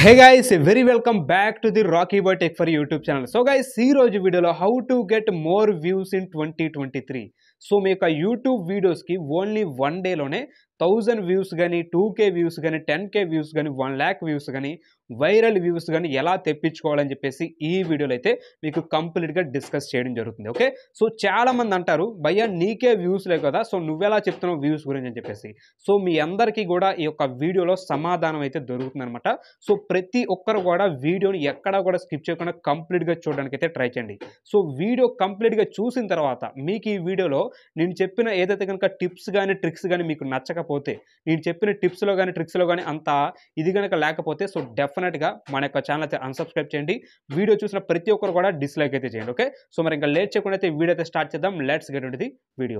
hey guys very welcome back to the Rocky boy tech for YouTube channel so guys ఈ రోజు వీడియోలో how to get more views in twenty twenty three so మీ యొక్క YouTube వీడియోస్కి only one డేలోనే thousand views కానీ two K views కానీ ten K views కానీ వన్ ల్యాక్ వ్యూస్ కానీ వైరల్ వ్యూస్ కానీ ఎలా తెప్పించుకోవాలని చెప్పేసి ఈ వీడియోలో అయితే మీకు కంప్లీట్గా డిస్కస్ చేయడం జరుగుతుంది ఓకే సో చాలామంది అంటారు భయ్యా నీకే వ్యూస్ లేవు కదా సో నువ్వెలా చెప్తున్నావు వ్యూస్ గురించి అని చెప్పేసి సో మీ అందరికీ కూడా ఈ యొక్క వీడియోలో సమాధానం అయితే దొరుకుతుందన్నమాట సో ప్రతి ఒక్కరు కూడా వీడియోని ఎక్కడా కూడా స్కిప్ చేయకుండా కంప్లీట్గా చూడడానికి అయితే ట్రై చేయండి సో వీడియో కంప్లీట్గా చూసిన తర్వాత మీకు ఈ వీడియోలో నేను చెప్పిన ఏదైతే కనుక టిప్స్ కానీ ట్రిక్స్ కానీ మీకు నచ్చకపోతే నేను చెప్పిన టిప్స్లో కానీ ట్రిక్స్లో కానీ అంత ఇది కనుక లేకపోతే సో డెఫినెట్గా మన యొక్క ఛానల్ అయితే అన్సబ్స్క్రైబ్ చేయండి వీడియో చూసిన ప్రతి ఒక్కరు కూడా డిస్లైక్ అయితే చేయండి ఓకే సో మరి ఇంకా లేట్ చేయకుండా అయితే వీడియో అయితే స్టార్ట్ చేద్దాం let's get the video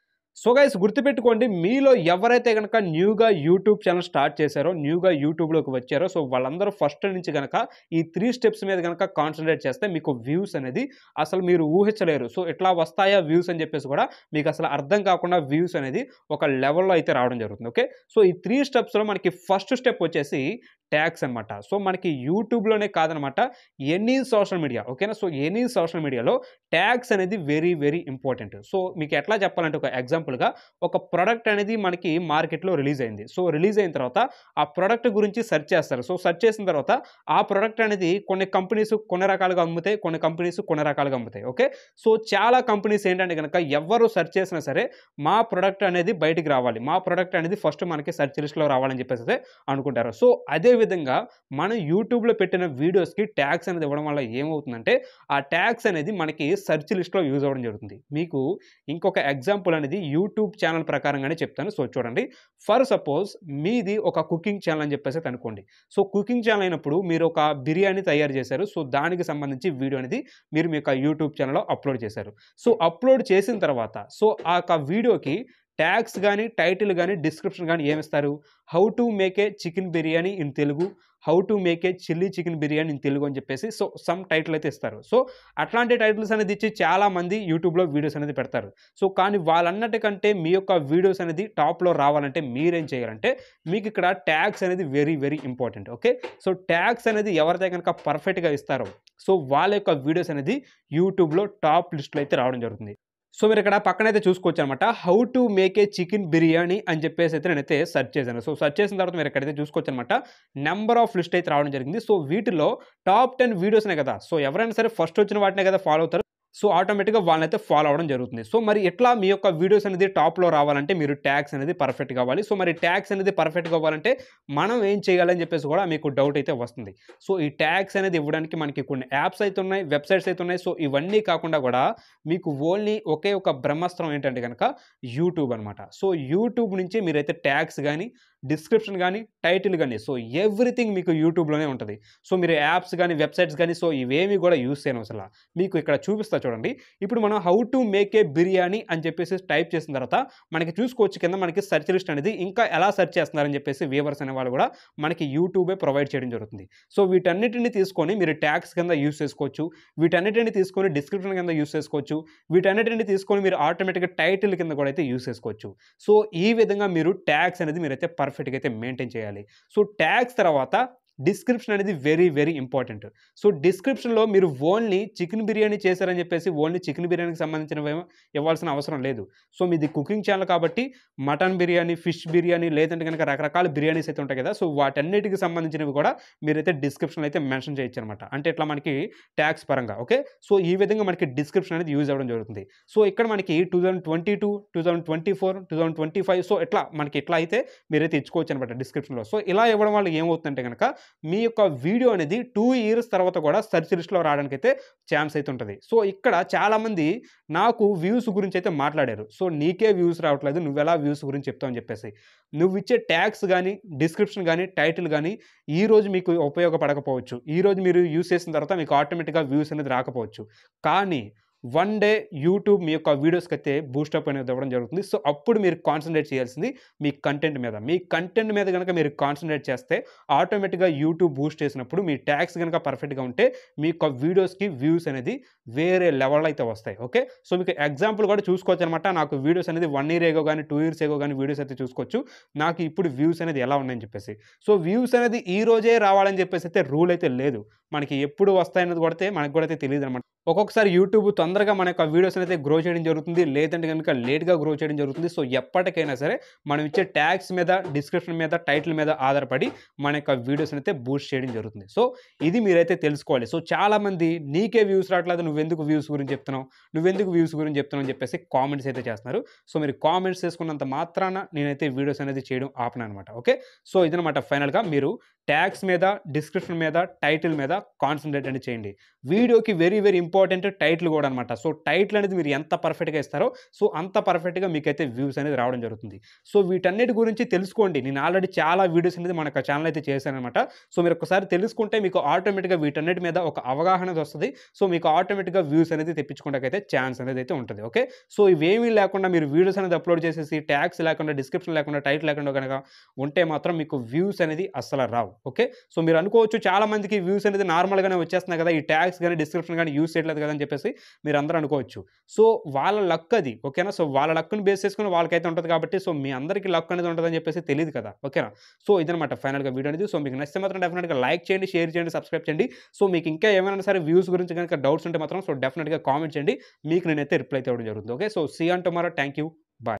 so guys గుర్తుపెట్టుకోండి మీలో ఎవరైతే కనుక న్యూగా యూట్యూబ్ ఛానల్ స్టార్ట్ చేశారో న్యూగా యూట్యూబ్లోకి వచ్చారో సో వాళ్ళందరూ ఫస్ట్ నుంచి కనుక ఈ త్రీ స్టెప్స్ మీద కనుక కాన్సన్ట్రేట్ చేస్తే మీకు వ్యూస్ అనేది అసలు మీరు ఊహించలేరు సో ఎట్లా వస్తాయా వ్యూస్ అని చెప్పేసి కూడా మీకు అసలు అర్థం కాకుండా వ్యూస్ అనేది ఒక లెవెల్లో అయితే రావడం జరుగుతుంది ఓకే సో ఈ త్రీ స్టెప్స్లో మనకి ఫస్ట్ స్టెప్ వచ్చేసి ట్యాగ్స్ అనమాట సో మనకి యూట్యూబ్లోనే కాదనమాట ఎనీ సోషల్ మీడియా ఓకేనా సో ఎనీ సోషల్ మీడియాలో ట్యాగ్స్ అనేది వెరీ వెరీ ఇంపార్టెంట్ సో మీకు ఎట్లా చెప్పాలంటే ఒక ఎగ్జాంపుల్గా ఒక ప్రోడక్ట్ అనేది మనకి మార్కెట్లో రిలీజ్ అయింది సో రిలీజ్ అయిన తర్వాత ఆ ప్రోడక్ట్ గురించి సెర్చ్ చేస్తారు సో సెర్చ్ చేసిన తర్వాత ఆ ప్రోడక్ట్ అనేది కొన్ని కంపెనీస్ కొన్ని రకాలుగా అమ్ముతాయి కొన్ని కంపెనీస్ కొన్ని రకాలుగా అమ్ముతాయి ఓకే సో చాలా కంపెనీస్ ఏంటంటే కనుక ఎవరు సెర్చ్ చేసినా సరే మా ప్రోడక్ట్ అనేది బయటికి రావాలి మా ప్రోడక్ట్ అనేది ఫస్ట్ మనకి సెర్చ్ లిస్ట్లో రావాలని చెప్పేసి అయితే అనుకుంటారు సో అదే విధంగా మనం యూట్యూబ్లో పెట్టిన వీడియోస్కి ట్యాగ్స్ అనేది ఇవ్వడం వల్ల ఏమవుతుందంటే ఆ ట్యాగ్స్ అనేది మనకి సెర్చ్ లిస్ట్లో యూజ్ అవ్వడం జరుగుతుంది మీకు ఇంకొక ఎగ్జాంపుల్ అనేది యూట్యూబ్ ఛానల్ ప్రకారంగానే చెప్తాను సో చూడండి ఫర్ సపోజ్ మీది ఒక కుకింగ్ ఛానల్ అని చెప్పేసి అనుకోండి సో కుకింగ్ ఛానల్ అయినప్పుడు మీరు ఒక బిర్యానీ తయారు చేశారు సో దానికి సంబంధించి వీడియో అనేది మీరు మీ యొక్క యూట్యూబ్ ఛానల్లో అప్లోడ్ చేశారు సో అప్లోడ్ చేసిన తర్వాత సో ఆ యొక్క వీడియోకి ట్యాగ్స్ కానీ టైటిల్ కానీ డిస్క్రిప్షన్ కానీ ఏమిస్తారు how to make a chicken biryani in Telugu how to make a chilli chicken biryani in Telugu అని చెప్పేసి సో సమ్ టైటిల్ అయితే ఇస్తారు సో అట్లాంటి టైటిల్స్ అనేది ఇచ్చి చాలామంది యూట్యూబ్లో వీడియోస్ అనేది పెడతారు సో కానీ వాళ్ళన్నటికంటే మీ యొక్క వీడియోస్ అనేది టాప్లో రావాలంటే మీరేం చేయాలంటే మీకు ఇక్కడ ట్యాగ్స్ అనేది very very important okay so tags అనేది ఎవరైతే కనుక పర్ఫెక్ట్గా ఇస్తారో సో వాళ్ళ యొక్క వీడియోస్ అనేది యూట్యూబ్లో టాప్ లిస్ట్లో అయితే రావడం జరుగుతుంది సో మీరు ఇక్కడ పక్కనైతే చూసుకోవచ్చు అనమాట how to make a chicken biryani అని చెప్పేసి అయితే నేనైతే సెర్చ్ చేశాను సో సెర్చ్ చేసిన తర్వాత మీరు ఎక్కడైతే చూసుకోవచ్చు అనమాట నెంబర్ ఆఫ్ లిస్ట్ అయితే రావడం జరిగింది సో వీటిలో టాప్ టెన్ వీడియోస్నే కదా సో ఎవరైనా సరే ఫస్ట్ వచ్చిన వాటినే కదా ఫాలో అవుతారు సో ఆటోమేటిక్గా వాళ్ళనైతే ఫాలో అవ్వడం జరుగుతుంది సో మరి ఎట్లా మీ యొక్క వీడియోస్ అనేది టాప్లో రావాలంటే మీరు ట్యాగ్స్ అనేది పర్ఫెక్ట్ కావాలి సో మరి ట్యాగ్స్ అనేది పర్ఫెక్ట్ కావాలంటే మనం ఏం చేయాలని చెప్పేసి కూడా మీకు డౌట్ అయితే వస్తుంది సో ఈ ట్యాగ్స్ అనేది ఇవ్వడానికి మనకి కొన్ని యాప్స్ అయితే ఉన్నాయి వెబ్సైట్స్ అయితే ఉన్నాయి సో ఇవన్నీ కాకుండా కూడా మీకు ఓన్లీ ఒకే ఒక బ్రహ్మాస్త్రం ఏంటంటే కనుక యూట్యూబ్ అనమాట సో యూట్యూబ్ నుంచి మీరైతే ట్యాగ్స్ కానీ డిస్క్రిప్షన్ కానీ టైటిల్ కానీ సో ఎవ్రీథింగ్ మీకు యూట్యూబ్లోనే ఉంటుంది సో మీరు యాప్స్ కానీ వెబ్సైట్స్ కానీ సో ఇవేమి కూడా యూస్ చేయను అసలు మీకు ఇక్కడ చూపిస్తా చూడండి ఇప్పుడు మనం how to make a biryani అని చెప్పేసి టైప్ చేసిన తర్వాత మనకి చూసుకోవచ్చు కింద మనకి సెర్చ్ లిస్ట్ అనేది ఇంకా ఎలా సెర్చ్ చేస్తున్నారని చెప్పేసి వ్యూవర్స్ అనే వాళ్ళు కూడా మనకి యూట్యూబే ప్రొవైడ్ చేయడం జరుగుతుంది సో వీటన్నిటిని తీసుకొని మీరు ట్యాగ్స్ కింద యూస్ చేసుకోవచ్చు వీటన్నిటిని తీసుకొని డిస్క్రిప్షన్ కింద యూస్ చేసుకోవచ్చు వీటన్నిటిని తీసుకొని మీరు ఆటోమేటిక్గా టైటిల్ కింద కూడా అయితే యూస్ చేసుకోవచ్చు సో ఈ విధంగా మీరు ట్యాగ్స్ అనేది మీరైతే పర్ఫెక్ట్గా అయితే మెయింటైన్ చేయాలి సో ట్యాగ్స్ తర్వాత డిస్క్రిప్షన్ అనేది వెరీ వెరీ ఇంపార్టెంట్ సో డిస్క్రిప్షన్లో మీరు ఓన్లీ చికెన్ బిర్యానీ చేశారని చెప్పేసి ఓన్లీ చికెన్ బిర్యానీకి సంబంధించినవి ఇవ్వాల్సిన అవసరం లేదు సో మీది కుకింగ్ ఛానల్ కాబట్టి మటన్ బిర్యానీ ఫిష్ బిర్యానీ లేదంటే కనుక రకరకాల బిర్యానీస్ అయితే ఉంటాయి కదా సో వాటన్నిటికి సంబంధించినవి కూడా మీరైతే డిస్క్రిప్షన్ అయితే మెన్షన్ చేయొచ్చు అనమాట అంటే ఇట్లా మనకి ట్యాక్స్ పరంగా ఓకే సో ఈ విధంగా మనకి డిస్క్రిప్షన్ అనేది యూజ్ అవ్వడం జరుగుతుంది సో ఇక్కడ మనకి two thousand twenty two two thousand twenty four two thousand twenty five so ఇట్లా మనకి ఇట్లా అయితే మీరైతే ఇచ్చుకోవచ్చు అనమాట డిస్క్రిప్షన్లో సో ఇలా ఇవ్వడం వల్ల ఏమవుతుందంటే కనుక మీ యొక్క వీడియో అనేది టూ ఇయర్స్ తర్వాత కూడా సెర్చ్ లిస్ట్లో రావడానికి అయితే ఛాన్స్ అయితే ఉంటుంది సో ఇక్కడ చాలామంది నాకు వ్యూస్ గురించి అయితే మాట్లాడారు సో నీకే వ్యూస్ రావట్లేదు నువ్వు ఎలా వ్యూస్ గురించి చెప్తావు అని చెప్పేసి నువ్వు ఇచ్చే ట్యాగ్స్ కానీ డిస్క్రిప్షన్ కానీ టైటిల్ కానీ ఈ రోజు మీకు ఉపయోగపడకపోవచ్చు ఈ రోజు మీరు యూస్ చేసిన తర్వాత మీకు ఆటోమేటిక్గా వ్యూస్ అనేది రాకపోవచ్చు కానీ వన్ డే యూట్యూబ్ మీ యొక్క వీడియోస్కి అయితే బూస్టప్ అనేది ఇవ్వడం జరుగుతుంది సో అప్పుడు మీరు కాన్సన్ట్రేట్ చేయాల్సింది మీ కంటెంట్ మీద మీ కంటెంట్ మీద కనుక మీరు కాన్సన్ట్రేట్ చేస్తే ఆటోమేటిక్గా యూట్యూబ్ బూస్ట్ చేసినప్పుడు మీ ట్యాక్స్ కనుక పర్ఫెక్ట్గా ఉంటే మీ యొక్క వీడియోస్కి వ్యూస్ అనేది వేరే లెవెల్ అయితే వస్తాయి ఓకే సో మీకు ఎగ్జాంపుల్ కూడా చూసుకోవచ్చు అనమాట నాకు వీడియోస్ అనేది వన్ ఇయర్ ఏగో కానీ టూ ఇయర్స్ ఏగో కానీ వీడియోస్ అయితే చూసుకోవచ్చు నాకు ఇప్పుడు వ్యూస్ అనేది ఎలా ఉన్నాయని చెప్పేసి సో వ్యూస్ అనేది ఈ రోజే రావాలని చెప్పేసి అయితే రూల్ అయితే లేదు మనకి ఎప్పుడు వస్తాయన్నది కొడితే మనకు కూడా అయితే తెలియదు అనమాట ఒక్కొక్కసారి యూట్యూబ్ తొందరగా మన యొక్క వీడియోస్ అయితే గ్రో చేయడం జరుగుతుంది లేదంటే కనుక లేట్గా గ్రో చేయడం జరుగుతుంది సో ఎప్పటికైనా సరే మనం ఇచ్చే ట్యాగ్స్ మీద డిస్క్రిప్షన్ మీద టైటిల్ మీద ఆధారపడి మన యొక్క వీడియోస్ అయితే బూస్ట్ చేయడం జరుగుతుంది సో ఇది మీరైతే తెలుసుకోవాలి సో చాలామంది నీకే వ్యూస్ రావట్లేదు నువ్వెందుకు వ్యూస్ గురించి చెప్తున్నావు నువ్వెందుకు వ్యూస్ గురించి చెప్తున్నావు అని చెప్పేసి కామెంట్స్ అయితే చేస్తున్నారు సో మీరు కామెంట్స్ చేసుకున్నంత మాత్రాన నేనైతే వీడియోస్ అనేది చేయడం ఆపను అనమాట ఓకే సో ఇదనమాట ఫైనల్గా మీరు ట్యాగ్స్ మీద డిస్క్రిప్షన్ మీద టైటిల్ మీద కాన్సన్ట్రేట్ అనేది చేయండి వీడియోకి వెరీ వెరీ ఇంపార్టెంట్ టైటిల్ కూడా అనమాట సో టైటిల్ అనేది మీరు ఎంత పర్ఫెక్ట్గా ఇస్తారో సో అంత పర్ఫెక్ట్గా మీకైతే వ్యూస్ అనేది రావడం జరుగుతుంది సో వీటన్నిటి గురించి తెలుసుకోండి నేను ఆల్రెడీ చాలా వీడియోస్ అనేది మన యొక్క ఛానల్ అయితే చేశాను అనమాట సో మీరు ఒకసారి తెలుసుకుంటే మీకు ఆటోమేటిక్గా వీటన్నిటి మీద ఒక అవగాహన అనేది వస్తుంది సో మీకు ఆటోమేటిక్గా వ్యూస్ అనేది తెప్పించుకోవడానికి ఛాన్స్ అనేది అయితే ఉంటుంది ఓకే సో ఇవేమీ లేకుండా మీరు వీడియోస్ అనేది అప్లోడ్ చేసేసి ట్యాగ్స్ లేకుండా డిస్క్రిప్షన్ లేకుండా టైటిల్ లేకుండా కనుక ఉంటే మాత్రం మీకు వ్యూస్ అనేది అస్సలు రావు ఓకే సో మీరు అనుకోవచ్చు చాలా మందికి వ్యూస్ అనేది నార్మల్గానే వచ్చేస్తున్నాయి కదా ఈ ట్యాగ్స్ కానీ డిస్క్రిప్షన్ కానీ యూస్ చేయట్లేదు కదా అని చెప్పేసి మీరు అందరూ అనుకోవచ్చు సో వాళ్ళ లక్ అది ఓకేనా సో వాళ్ళ లక్ని బేస్ చేసుకుని వాళ్ళకైతే ఉంటుంది కాబట్టి సో మీ అందరికీ లక్ అనేది ఉంటుందని చెప్పేసి తెలియదు కదా ఓకేనా సో ఇదనమాట ఫైనల్గా వీడియో అనేది సో మీకు నచ్చితే మాత్రం డెఫినెట్గా లైక్ చేయండి షేర్ చేయండి సబ్స్క్రైబ్ చేయండి సో మీకు ఇంకా ఏమైనా సరే వ్యూస్ గురించి కనుక డౌట్స్ ఉంటే మాత్రం సో డెఫినెట్గా కామెంట్ చేయండి మీకు నేనైతే రిప్లై అయితే ఇవ్వడం జరుగుతుంది okay so see and tomorrow thank you